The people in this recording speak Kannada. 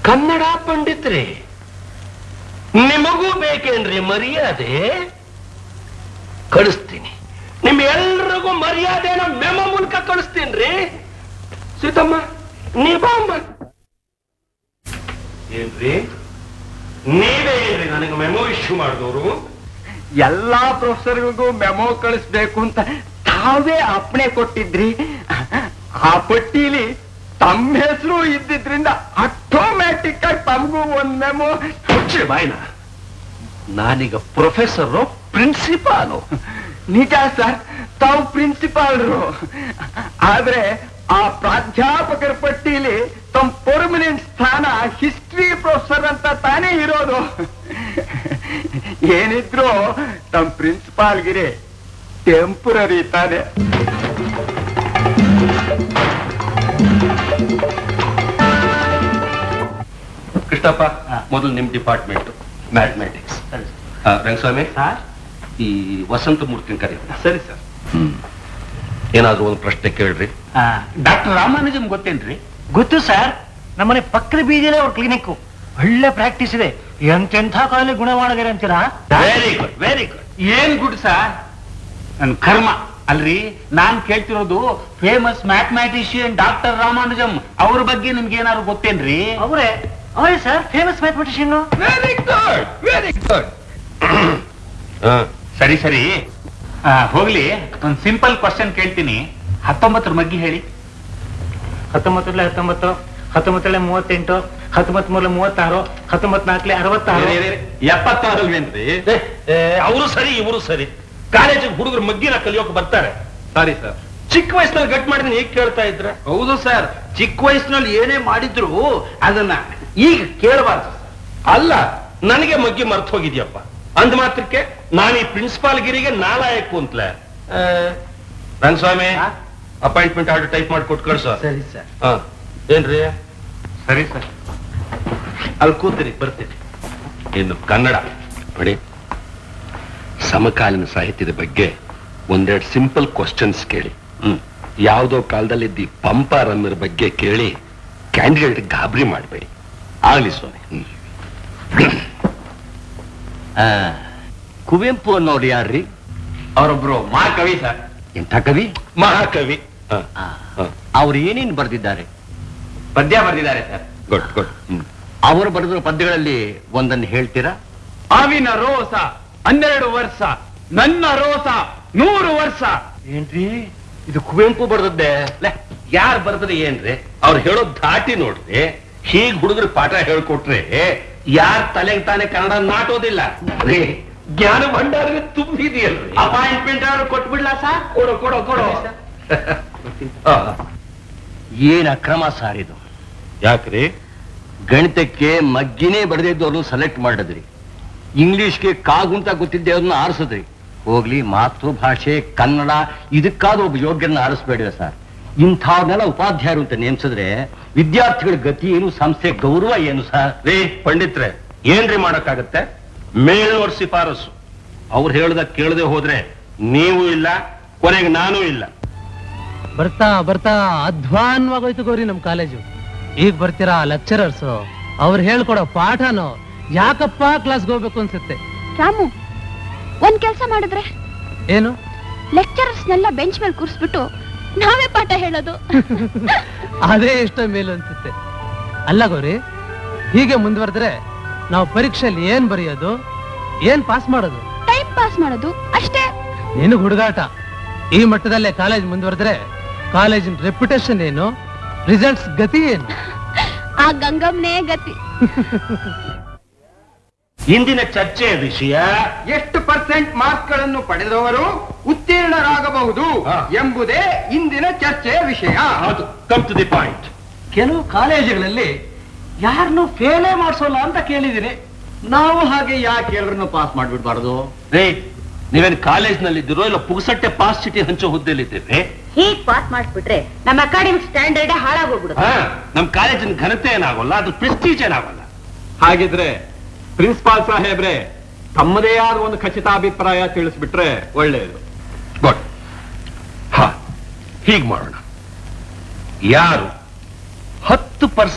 ಕನ್ನಡ ಪಂಡಿತ್ರಿ ನಿಮಗೂ ಬೇಕೇನ್ರಿ ಮರ್ಯಾದೆ ಕಳಿಸ್ತೀನಿ ನಿಮ್ ಎಲ್ರಿಗೂ ಮರ್ಯಾದೆನ ಮೆಮೊ ಮೂಲಕ ಕಳಿಸ್ತೀನ್ರಿ ಸೀತಮ್ಮ ನೀ ಬಾಮ್ಮ ಏನ್ರಿ ನೀವೇ ಏನ್ರಿ ನನಗೆ ಮೆಮೊ ಇಶ್ಯೂ ಮಾಡಿದವರು ಎಲ್ಲಾ ಪ್ರೊಫೆಸರ್ಗಳಿಗೂ ಮೆಮೊ ಕಳಿಸ್ಬೇಕು ಅಂತ ತಾವೇ ಅಪ್ಪಣೆ ಕೊಟ್ಟಿದ್ರಿ ಆ ಪಟ್ಟಿಲಿ ತಮ್ಮ ಹೆಸರು ಇದ್ದಿದ್ರಿಂದ ಆಟೋಮ್ಯಾಟಿಕ್ ಆಗಿ ತಮಗೂ ಒಂದ್ ಮೆಮೊ ಮುಚ್ಚೆ ಬಾಯ್ನ ನಾನೀಗ ಪ್ರೊಫೆಸರು ಪ್ರಿನ್ಸಿಪಾಲು ನಿಜ ಸರ್ ತಾವು ಪ್ರಿನ್ಸಿಪಾಲ್ರು ಆದ್ರೆ ಆ ಪ್ರಾಧ್ಯಾಪಕರ ಪಟ್ಟಿಲಿ ತಮ್ಮ ಪರ್ಮನೆಂಟ್ ಸ್ಥಾನ ಹಿಸ್ಟ್ರಿ ಪ್ರೊಫೆಸರ್ ಅಂತ ತಾನೇ ಇರೋದು ಏನಿದ್ರು ತಮ್ಮ ಪ್ರಿನ್ಸಿಪಾಲ್ಗಿರಿ ಟೆಂಪರರಿ ತಾನೆ ಕೃಷ್ಣಪ್ಪ ಮೊದಲು ನಿಮ್ ಡಿಪಾರ್ಟ್ಮೆಂಟ್ ಮ್ಯಾಥಮೆಟಿಕ್ಸ್ ರಂಗಸ್ವಾಮಿ ಈ ವಸಂತ ಮೂರ್ತಿನ ಕರಿ ಸರಿ ಸರ್ ಏನಾದ್ರೂ ಒಂದು ಪ್ರಶ್ನೆ ಕೇಳ್ರಿ ಡಾಕ್ಟರ್ ರಾಮಾನುಜಮ್ ಗೊತ್ತೇನ್ರಿ ಗೊತ್ತು ಸರ್ ನಮ್ಮನೆ ಪಕ್ಕದ ಬೀದಿಲೇ ಅವ್ರ ಕ್ಲಿನಿಕ್ ಒಳ್ಳೆ ಪ್ರಾಕ್ಟೀಸ್ ಇದೆ ಎಂತೆಂಥ ಕಾಯಿಲೆ ಗುಣ ಮಾಡಿದಾರೆ ಅಂತೀರಾ ವೆರಿ ಗುಡ್ ವೆರಿ ಗುಡ್ ಏನ್ ಗುಡ್ ಸರ್ ನನ್ ಕರ್ಮ ಅಲ್ರಿ ನಾನ್ ಕೇಳ್ತಿರೋದು ಫೇಮಸ್ ಮ್ಯಾಥಮ್ಯಾಟಿಷಿಯನ್ ಡಾಕ್ಟರ್ ರಾಮಾನುಜಮ್ ಅವ್ರ ಬಗ್ಗೆ ನಿಮ್ಗೆ ಏನಾದ್ರು ಗೊತ್ತೇನ್ರಿ ಅವರೇ ಅವರೇ sir famous mathematician very good very good ಸರಿ ಸರಿ ಆ, ಹೋಗ್ಲಿ ಒಂದ್ ಸಿಂಪಲ್ ಕ್ವಶನ್ ಕೇಳ್ತೀನಿ ಹತ್ತೊಂಬತ್ತರ ಬಗ್ಗೆ ಹೇಳಿ ಹತ್ತೊಂಬತ್ತರಲ್ಲೇ ಹತ್ತೊಂಬತ್ತು ಹತ್ತೊಂಬತ್ತರಲ್ಲೇ ಮೂವತ್ತೆಂಟು ಹತ್ತೊಂಬತ್ ಮೂರಲೆ ಮೂವತ್ತಾರು ಹತ್ತೊಂಬತ್ ನಾಲ್ಕಲೆ ಅರವತ್ತಾರು ಎಪ್ಪತ್ತಾರಲ್ವೇನ್ರಿ ಅವರು ಸರಿ ಇವರು ಸರಿ ಕಾಲೇಜಿಗೆ ಹುಡುಗರು ಮಗ್ಗಿನ ಕಲಿಯೋಕೆ ಬರ್ತಾರೆ ಸರಿ ಸರ್ ಚಿಕ್ಕ ವಯಸ್ಸಿನಲ್ಲಿ ಗಟ್ ಮಾಡಿದ್ರೆ ಈಗ ಕೇಳ್ತಾ ಇದ್ರ ಹೌದು ಸರ್ ಚಿಕ್ಕ ವಯಸ್ಸಿನಲ್ಲಿ ಏನೇ ಮಾಡಿದ್ರು ಅದನ್ನ ಈಗ ಕೇಳಬಾರ್ದು ಅಲ್ಲ ನನಗೆ ಮಗ್ಗಿ ಮರ್ತು ಹೋಗಿದ್ಯಪ್ಪ ಅಂದ ಮಾತ್ರಕ್ಕೆ ನಾನು ಈ ಪ್ರಿನ್ಸಿಪಾಲ್ ಗಿರಿಗೆ ನಾಲಾಯಕು ಅಂತಲೇ ರಂಗಸ್ವಾಮಿ ಅಪಾಯಿಂಟ್ಮೆಂಟ್ ಆರ್ಡರ್ ಟೈಪ್ ಮಾಡಿ ಕೊಟ್ಟು ಕಳ್ಸೋ ಸರಿ ಸರ್ ಹಾ ಏನ್ರಿ ಸರಿ ಸರ್ ಅಲ್ಲಿ ಕೂತಿರಿ ಬರ್ತೀನಿ ಇನ್ನು ಕನ್ನಡ ನೋಡಿ ಸಮಕಾಲೀನ ಸಾಹಿತ್ಯದ ಬಗ್ಗೆ ಒಂದೆರಡು ಸಿಂಪಲ್ ಕ್ವಶನ್ಸ್ ಕೇಳಿ ಹ್ಮ್ ಯಾವುದೋ ಕಾಲದಲ್ಲಿದ್ದ ಈ ಪಂಪ ರಮ್ಯರ ಬಗ್ಗೆ ಕೇಳಿ ಕ್ಯಾಂಡಿಡೇಟ್ ಗಾಬರಿ ಮಾಡಬೇಡಿ ಆಗ್ಲಿ ಸ್ವಾಮಿ ಹ್ಮ್. ಕುವೆಂಪು ಅನ್ನೋರು ಯಾರ್ರಿ ಅವರೊಬ್ರು ಮಹಾಕವಿ ಸರ್ ಎಂಥ ಕವಿ ಮಹಾಕವಿ ಅವ್ರು ಏನೇನು ಬರೆದಿದ್ದಾರೆ ಪದ್ಯ ಬರೆದಿದ್ದಾರೆ ಸರ್ ಗುಡ್ ಗುಡ್ ಅವರು ಬರೆದಿರೋ ಪದ್ಯಗಳಲ್ಲಿ ಒಂದನ್ನು ಹೇಳ್ತೀರಾ ಅವಿನ ರೋಸ ಹನ್ನೆರಡು ವರ್ಷ ನನ್ನ ರೋಸ ನೂರು ವರ್ಷ ಏನ್ರಿ ಇದು ಕುವೆಂಪು ಬರ್ದದ್ದೆ ಯಾರು ಬರ್ದ್ರೆ ಏನ್ರಿ ಅವ್ರು ಹೇಳೋ ಧಾಟಿ ನೋಡ್ರಿ ಹೀಗ್ ಹುಡುಗರು ಪಾಠ ಹೇಳ್ಕೊಟ್ರೆ ಯಾರ್ ತಲೆಗೆ ತಾನೇ ಕನ್ನಡ ನಾಟೋದಿಲ್ಲ ರೀ ಜ್ಞಾನ ಭಂಡಾರ ತುಂಬಿದೆಯಲ್ರಿ ಅಪಾಯಿಂಟ್ಮೆಂಟ್ ಆರ್ಡರ್ ಕೊಟ್ಬಿಡ್ಲಾ ಸರ್ ಕೊಡೋ ಕೊಡೋ ಕೊಡೋ ಆ, ಏನ್ ಅಕ್ರಮ ಸಾರಿದು ಯಾಕ್ರಿ ಗಣಿತಕ್ಕೆ ಮಗ್ಗಿನೇ ಬರೆದಿದ್ದವ್ರನ್ನ ಸೆಲೆಕ್ಟ್ ಮಾಡಿದ್ರಿ ಇಂಗ್ಲಿಷ್ಗೆ ಕಾಗುಂತ ಗೊತ್ತಿದ್ದವ್ರನ್ನ ಆರಿಸಿದ್ರಿ ಹೋಗ್ಲಿ ಮಾತೃಭಾಷೆ ಕನ್ನಡ ಇದಕ್ಕಾದ್ರೂ ಒಬ್ಬ ಯೋಗ್ಯರನ್ನ ಆರಿಸ್ಬೇಡಿದೆ ಸರ್ ಇಂಥವ್ರನ್ನೆಲ್ಲ ಉಪಾಧ್ಯಾಯರು ಅಂತ ನೇಮಿಸಿದ್ರೆ ವಿದ್ಯಾರ್ಥಿಗಳ ಗತಿ ಏನು ಸಂಸ್ಥೆ ಗೌರವ ಏನು ಸರ್ ರೀ ಪಂಡಿತ್ರೆ ಏನ್ರಿ ಮಾಡಕ್ಕಾಗತ್ತೆ ಮೇಲ್ನೋರ್ ಶಿಫಾರಸು ಅವ್ರು ಹೇಳ್ದ ಕೇಳದೆ ಹೋದ್ರೆ ನೀವು ಇಲ್ಲ ಕೊನೆಗೆ ನಾನೂ ಇಲ್ಲ ಬರ್ತಾ ಬರ್ತಾ ಅಧ್ವಾನ್ವಾಗೋಯ್ತು ಗೌರಿ ನಮ್ ಕಾಲೇಜು ಈಗ ಬರ್ತೀರಾ ಲೆಕ್ಚರರ್ಸ್ ಅವ್ರು ಹೇಳ್ಕೊಡೋ ಪಾಠನೋ ಯಾಕಪ್ಪ ಕ್ಲಾಸ್ಗೆ ಹೋಗ್ಬೇಕು ಅನ್ಸುತ್ತೆ ರಾಮು ಒಂದ್ ಕೆಲ್ಸ ಮಾಡಿದ್ರೆ ಏನು ಲೆಕ್ಚರರ್ಸ್ನೆಲ್ಲ ಬೆಂಚ್ ಮೇಲೆ ಕೂರಿಸ್ಬಿಟ್ಟು ನಾವೇ ಪಾಠ ಹೇಳೋದು ಅದೇ ಇಷ್ಟ ಮೇಲು ಅನ್ಸುತ್ತೆ ಅಲ್ಲ ಗೌರಿ ಹೀಗೆ ಮುಂದುವರೆದ್ರೆ ನಾವು ಪರೀಕ್ಷೆಯಲ್ಲಿ ಏನ್ ಬರೆಯೋದು ಏನ್ ಪಾಸ್ ಮಾಡೋದು ಟೈಮ್ ಪಾಸ್ ಮಾಡೋದು ಅಷ್ಟೇ ನಿನಗ್ ಹುಡುಗಾಟ ಈ ಮಟ್ಟದಲ್ಲೇ ಕಾಲೇಜ್ ಮುಂದುವರೆದ್ರೆ ಕಾಲೇಜಿನ ರೆಪ್ಯುಟೇಷನ್ ಏನು ರಿಸಲ್ಟ್ಸ್ ಗತಿ ಏನು ಆ ಗಂಗಮ್ನೇ ಗತಿ ಇಂದಿನ ಚರ್ಚೆಯ ವಿಷಯ ಎಷ್ಟು ಪರ್ಸೆಂಟ್ ಮಾರ್ಕ್ಗಳನ್ನು ಪಡೆದವರು ಉತ್ತೀರ್ಣರಾಗಬಹುದು ಹಾ. ಎಂಬುದೇ ಇಂದಿನ ಚರ್ಚೆಯ ವಿಷಯ ಹೌದು ಕಮ್ ಟು ದಿ ಪಾಯಿಂಟ್ ಕೆಲವು ಕಾಲೇಜುಗಳಲ್ಲಿ ಯಾರನ್ನು ಫೇಲೇ ಮಾಡಿಸೋಲ್ಲ ಅಂತ ಕೇಳಿದಿರಿ ನಾವು ಹಾಗೆ ಯಾಕೆ ಎಲ್ಲರನ್ನು ಪಾಸ್ ಮಾಡ್ಬಿಡ್ಬಾರ್ದು ರೇ ನೀವೇನ್ ಕಾಲೇಜ್ನಲ್ಲಿ ಇದ್ದೀರೋ ಇಲ್ಲ ಪುಗ್ಸಟ್ಟೆ ಪಾಸ್ ಚೀಟಿ ಹಂಚೋ ಹುದ್ದೆಲಿದ್ದೀರಿ ಹೀಗ್ ಪಾಸ್ ಮಾಡಿಸ್ಬಿಟ್ರೆ ನಮ್ಮ ಅಕಾಡೆಮಿಕ್ ಸ್ಟ್ಯಾಂಡರ್ಡ್ ಹಾಳಾಗೋಗ್ಬಿಡುತ್ತೆ ಹಾ ನಮ್ ಕಾಲೇಜಿನ ಘನತೆ ಏನಾಗೋಲ್ಲ ಅದು ಪ್ರೆಸ್ಟೀಜ್ ಏನಾಗೋಲ್ಲ ಹಾಗಿದ್ರೆ ಪ್ರಿನ್ಸಿಪಾಲ್ ಸಾಹೇಬ್ರೆ ತಮ್ಮದೇ ಆದ ಒಂದು ಖಚಿತಾಭಿಪ್ರಾಯ ತಿಳಿಸ್ಬಿಟ್ರೆ ಒಳ್ಳೆಯದು ಗುಡ್ ಹಾ ಹೀಗ್ ಮಾಡೋಣ ಯಾರು ಹತ್ತು ಪರ್ಸೆಂಟ್